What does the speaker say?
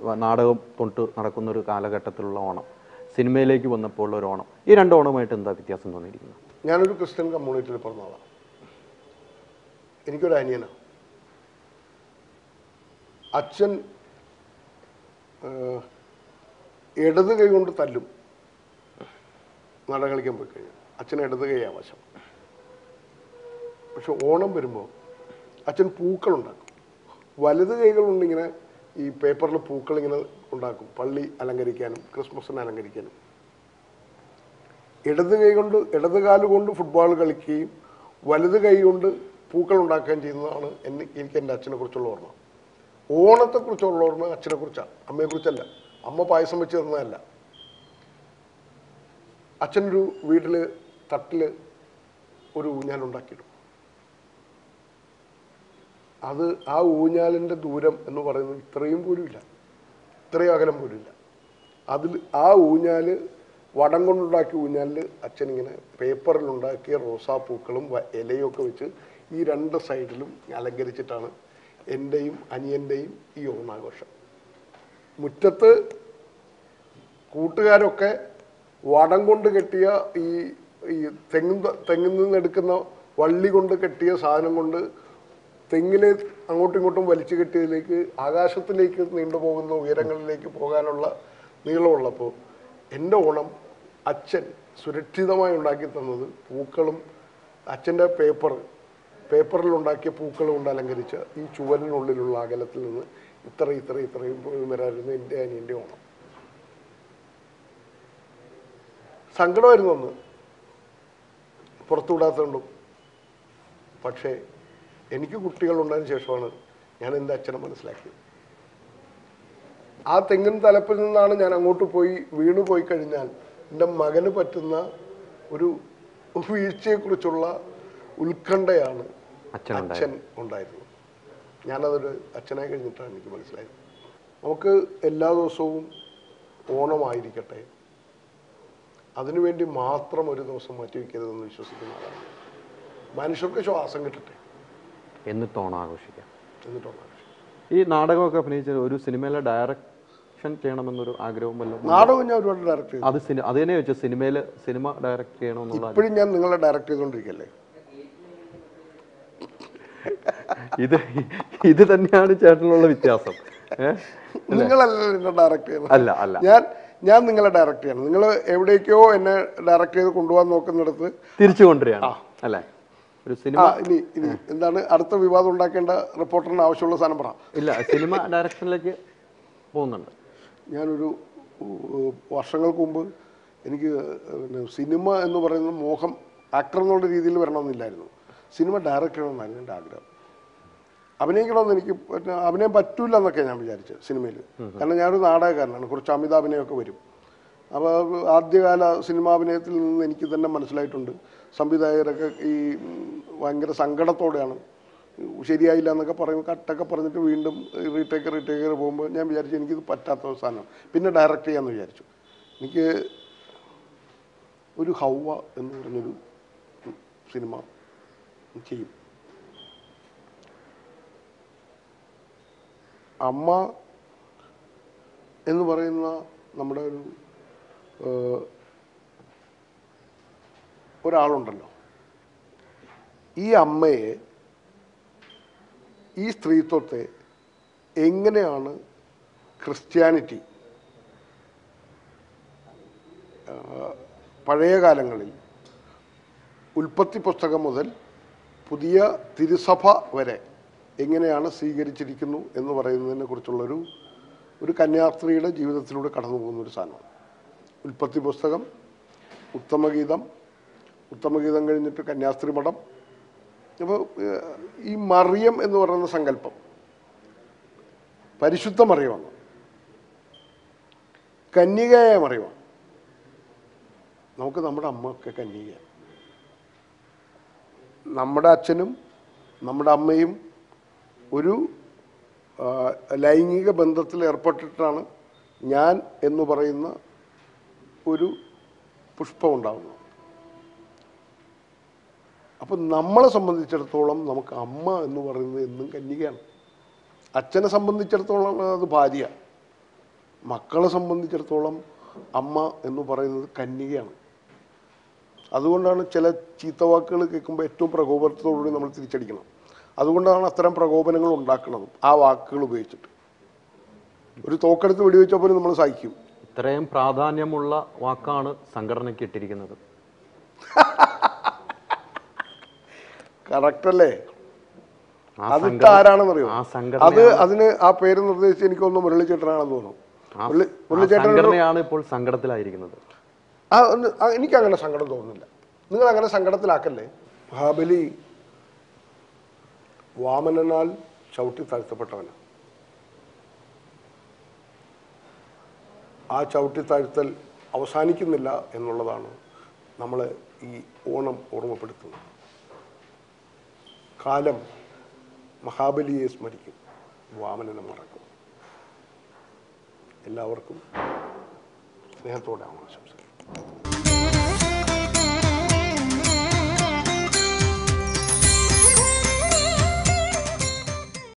നാടകം തൊട്ട് നടക്കുന്ന ഒരു കാലഘട്ടത്തിലുള്ള ഓണം സിനിമയിലേക്ക് വന്നപ്പോൾ ഒരു ഓണം ഈ രണ്ട് ഓണമായിട്ട് എന്താ വ്യത്യാസം തോന്നിയിരിക്കുന്നത് ഞാനൊരു ക്രിസ്ത്യൻ കമ്മ്യൂണിറ്റിയിൽ പിറന്ന ആളാണ് എനിക്കൊരു അനിയനാണ് അച്ഛൻ ഏഹ്, ഇടത് കൈ കൊണ്ട് തല്ലും നട കളിക്കാൻ പോയി കഴിഞ്ഞാൽ അച്ഛൻ ഇടത് കൈ ആവശ്യം പക്ഷെ ഓണം വരുമ്പോൾ അച്ഛൻ പൂക്കളുണ്ടാക്കും വലത് കൈകളുണ്ട് ഇങ്ങനെ ഈ പേപ്പറിൽ പൂക്കൾ ഇങ്ങനെ ഉണ്ടാക്കും പള്ളി അലങ്കരിക്കാനും ക്രിസ്മസിന് അലങ്കരിക്കാനും ഇടത് കൈ കൊണ്ട് ഇടത് കാല് കൊണ്ട് ഫുട്ബോൾ കളിക്കുകയും വലത് കൈ കൊണ്ട് പൂക്കൾ ഉണ്ടാക്കുകയും ചെയ്യുന്നതാണ് എന്നെ എനിക്ക് എൻ്റെ അച്ഛനെ കുറിച്ചുള്ള ഓർമ്മ ഓണത്തെക്കുറിച്ചുള്ള ഓർമ്മ അച്ഛനെ കുറിച്ചാണ് അമ്മയെക്കുറിച്ചല്ല അമ്മ പായസം വെച്ച് തന്നതല്ല അച്ഛനൊരു വീട്ടിൽ തട്ടിൽ ഒരു ഊഞ്ഞാൽ ഉണ്ടാക്കിയിടും അത് ആ ഊഞ്ഞാലിൻ്റെ ദൂരം എന്ന് പറയുന്നത് ഇത്രയും പോലും ഇല്ല ഇത്രയും അകലം പോലും ഇല്ല അതിൽ ആ ഊഞ്ഞാല് വടം കൊണ്ടുണ്ടാക്കിയ ഊഞ്ഞാലിൽ അച്ഛൻ ഇങ്ങനെ പേപ്പറിൽ ഉണ്ടാക്കിയ റോസാപ്പൂക്കളും വ- ഇലയും ഒക്കെ വെച്ച് ഈ രണ്ട് സൈഡിലും അലങ്കരിച്ചിട്ടാണ് എൻ്റെയും അനിയൻ്റെയും ഈ ഓണാഘോഷം മുറ്റത്ത് കൂട്ടുകാരൊക്കെ വടം കൊണ്ട് കെട്ടിയ ഈ ഈ തെങ്ങിൻ തെങ്ങിൽ നിന്ന് എടുക്കുന്ന വള്ളി കൊണ്ട് കെട്ടിയ സാധനം കൊണ്ട് തെങ്ങിലെ അങ്ങോട്ടും ഇങ്ങോട്ടും വലിച്ചു കെട്ടിയതിലേക്ക് ആകാശത്തിലേക്ക് നീണ്ടുപോകുന്ന ഉയരങ്ങളിലേക്ക് പോകാനുള്ള നീളമുള്ളപ്പോൾ എൻ്റെ ഓണം അച്ഛൻ സുരക്ഷിതമായി ഉണ്ടാക്കി തന്നത് പൂക്കളും അച്ഛൻ്റെ പേപ്പർ പേപ്പറിൽ ഉണ്ടാക്കിയ പൂക്കൾ കൊണ്ട് അലങ്കരിച്ച ഈ ചുവരിനുള്ളിലുള്ള അകലത്തിൽ നിന്ന് ഇത്ര ഇത്ര ഇത്രയും പോയി വരായിരുന്നു എൻ്റെ അനിയൻ്റെ ഓണം സങ്കടമായിരുന്നു അന്ന് പുറത്തുവിടാത്തതുകൊണ്ടും പക്ഷേ എനിക്ക് കുട്ടികളുണ്ടായതിനു ശേഷമാണ് ഞാൻ എൻ്റെ അച്ഛനെ മനസ്സിലാക്കിയത് ആ തെങ്ങിൻ തലപ്പിൽ നിന്നാണ് ഞാൻ അങ്ങോട്ട് പോയി വീണു പോയി കഴിഞ്ഞാൽ എൻ്റെ മകന് പറ്റുന്ന ഒരു വീഴ്ചയെക്കുറിച്ചുള്ള ഉത്കണ്ഠയാണ് അച്ഛനുണ്ടായത് അച്ഛൻ ഉണ്ടായിരുന്നു ഞാനതൊരു അച്ഛനായി കഴിഞ്ഞിട്ടാണ് എനിക്ക് മനസ്സിലായത് നമുക്ക് എല്ലാ ദിവസവും ഓണമായിരിക്കട്ടെ അതിനുവേണ്ടി മാത്രം ഒരു ദിവസം മാറ്റിവെക്കരുതെന്ന് വിശ്വസിക്കുന്ന ആളാണ് മനുഷ്യർക്ക് ശ്വാസം കിട്ടട്ടെ എന്നിട്ട് ഓണം ആഘോഷിക്കാം എന്നിട്ടുള്ള ഈ നാടകമൊക്കെ അഭിനയിച്ച ഒരു സിനിമയിലെ ഡയറക്ഷൻ ചെയ്യണമെന്നൊരു ആഗ്രഹവും വല്ലതും നാടകം ഞാൻ ഒരുപാട് ഡയറക്റ്റ് ചെയ്തു അത് സിനി അത് തന്നെ വെച്ചു സിനിമയിൽ സിനിമ ഡയറക്റ്റ് ചെയ്യണമെന്നുള്ള ഇപ്പോഴും ഞാൻ നിങ്ങളെ ഡയറക്റ്റ് ചെയ്തുകൊണ്ടിരിക്കല്ലേ ഇത് ഇത് തന്നെയാണ് ചേട്ടനുള്ള വ്യത്യാസം ഏ? നിങ്ങളല്ലല്ലോ എന്നെ ഡയറക്റ്റ് ചെയ്യുന്നത് അല്ല അല്ല ഞാൻ ഞാൻ നിങ്ങളെ ഡയറക്റ്റ് ചെയ്യണം നിങ്ങൾ എവിടേക്കോ എന്നെ ഡയറക്റ്റ് ചെയ്ത് കൊണ്ടുപോകാൻ നോക്കുന്നിടത്ത് തിരിച്ചു കൊണ്ടുവരികയാണ് അല്ലേ ഒരു സിനിമ ആ ഇനി ഇനി എന്താണ് അടുത്ത വിവാദം ഉണ്ടാക്കേണ്ട റിപ്പോർട്ടറിന് ആവശ്യമുള്ള സാധനം പറ ഇല്ല സിനിമ ഡയറക്ഷനിലേക്ക് പോകുന്നുണ്ട് ഞാനൊരു ഉ- വർഷങ്ങൾക്ക് മുമ്പ് എനിക്ക് പിന്നെ സിനിമ എന്ന് പറയുന്ന മോഹം ആക്ടർ എന്നുള്ള രീതിയിൽ വരണമെന്നില്ലായിരുന്നു സിനിമ ഡയറക്റ്റ് ചെയ്യണമെന്നായിരുന്നു എൻ്റെ ആഗ്രഹം അഭിനയിക്കണമെന്ന് എനിക്ക് പിന്നെ അഭിനയം പറ്റൂല എന്നൊക്കെ ഞാൻ വിചാരിച്ചത് സിനിമയിൽ കാരണം ഞാനൊരു നാടകക്കാരനാണ് കുറച്ച് അമിത അഭിനയമൊക്കെ വരും അപ്പോൾ ആദ്യകാല സിനിമാഭിനയത്തിൽ നിന്ന് എനിക്ക് തന്നെ മനസ്സിലായിട്ടുണ്ട് സംവിധായകരൊക്കെ ഈ ഉം, ഭയങ്കര സങ്കടത്തോടെയാണ് ശരിയായില്ല എന്നൊക്കെ പറയും കട്ടൊക്കെ പറഞ്ഞിട്ട് വീണ്ടും റീടേക്ക് റീടേക്ക് പോകുമ്പോൾ ഞാൻ വിചാരിച്ചു എനിക്കിത് പറ്റാത്ത ഒരു സാധനം പിന്നെ ഡയറക്റ്റ് ചെയ്യാമെന്ന് വിചാരിച്ചു എനിക്ക് ഒരു ഹൗവ എന്ന് പറഞ്ഞൊരു സിനിമ ചെയ്യും അമ്മ എന്ന് പറയുന്ന നമ്മുടെ ഒരു ഏഹ്, ഒരാളുണ്ടല്ലോ ഈ അമ്മയെ ഈ സ്ത്രീത്വത്തെ എങ്ങനെയാണ് ക്രിസ്ത്യാനിറ്റി ഏഹ്, പഴയ കാലങ്ങളിൽ ഉൽപ്പത്തി പുസ്തകം മുതൽ പുതിയ തിരുസഭ വരെ എങ്ങനെയാണ് സ്വീകരിച്ചിരിക്കുന്നു എന്ന് പറയുന്നതിനെ കുറിച്ചുള്ളൊരു ഒരു കന്യാസ്ത്രീയുടെ ജീവിതത്തിലൂടെ കടന്നു പോകുന്ന ഒരു സാധനമാണ് ഉൽപ്പത്തി പുസ്തകം ഉത്തമഗീതം ഉത്തമഗീതം കഴിഞ്ഞിട്ട് കന്യാസ്ത്രീ മഠം അപ്പോൾ ഈ മറിയം എന്ന് പറയുന്ന സങ്കല്പം പരിശുദ്ധ മറിയമാണ് കന്യകയായ മറിയമാണ് നമുക്ക് നമ്മുടെ അമ്മയൊക്കെ കന്യകയാണ് നമ്മുടെ അച്ഛനും നമ്മുടെ അമ്മയും ഒരു ആ, ലൈംഗിക ബന്ധത്തിൽ ഏർപ്പെട്ടിട്ടാണ് ഞാൻ എന്ന് പറയുന്ന ഒരു പുഷ്പം ഉണ്ടാകുന്നത് അപ്പം നമ്മളെ സംബന്ധിച്ചിടത്തോളം നമുക്ക് അമ്മ എന്ന് പറയുന്നത് എന്നും കന്യകയാണ് അച്ഛനെ സംബന്ധിച്ചിടത്തോളം അത് ഭാര്യ മക്കളെ സംബന്ധിച്ചിടത്തോളം അമ്മ എന്ന് പറയുന്നത് കന്യകയാണ് അതുകൊണ്ടാണ് ചില ചീത്തവാക്കുകൾ കേൾക്കുമ്പോൾ ഏറ്റവും പ്രകോപനത്തോടുകൂടി നമ്മൾ തിരിച്ചടിക്കണം അതുകൊണ്ടാണ് അത്തരം പ്രകോപനങ്ങൾ ഉണ്ടാക്കുന്നതും ആ വാക്കുകൾ ഉപയോഗിച്ചിട്ട് ഒരു തോക്കെടുത്ത് വെടിവെച്ചപ്പോൾ നമ്മൾ സഹിക്കും ഇത്രയും പ്രാധാന്യമുള്ള വാക്കാണ് സംഘടനയ്ക്ക് ഇട്ടിരിക്കുന്നത് കറക്റ്റ് അല്ലേ ആ അതിട്ട സംഘടന- ആരാണെന്നറിയോ ആ അത് സംഘടന അതിന് ആ പേര് നിർദ്ദേശിച്ച് എനിക്കൊന്ന് മുരളിച്ചേട്ടനാണെന്ന് തോന്നുന്നു ആ- മുരളി ആ മുരളിച്ചേട്ടൻ സംഘടനയാണ് ഇപ്പോൾ സങ്കടത്തിലായിരിക്കുന്നത് ആ ഒന്ന് ആ, എനിക്ക് അങ്ങനെ സങ്കടം തോന്നുന്നില്ല നിങ്ങൾ അങ്ങനെ സങ്കടത്തിലാക്കല്ലേ മഹാബലി വാമനനാൽ ചവിട്ടി താഴ്ത്തപ്പെട്ടവന് ആ ചവിട്ടി താഴ്ത്തൽ അവസാനിക്കുന്നില്ല എന്നുള്ളതാണ് നമ്മൾ ഈ ഓണം ഓർമ്മപ്പെടുത്തുന്നത് കാലം മഹാബലിയെ സ്മരിക്കും വാമനനെ മറക്കും എല്ലാവർക്കും സ്നേഹത്തോടെ ആശംസകൾ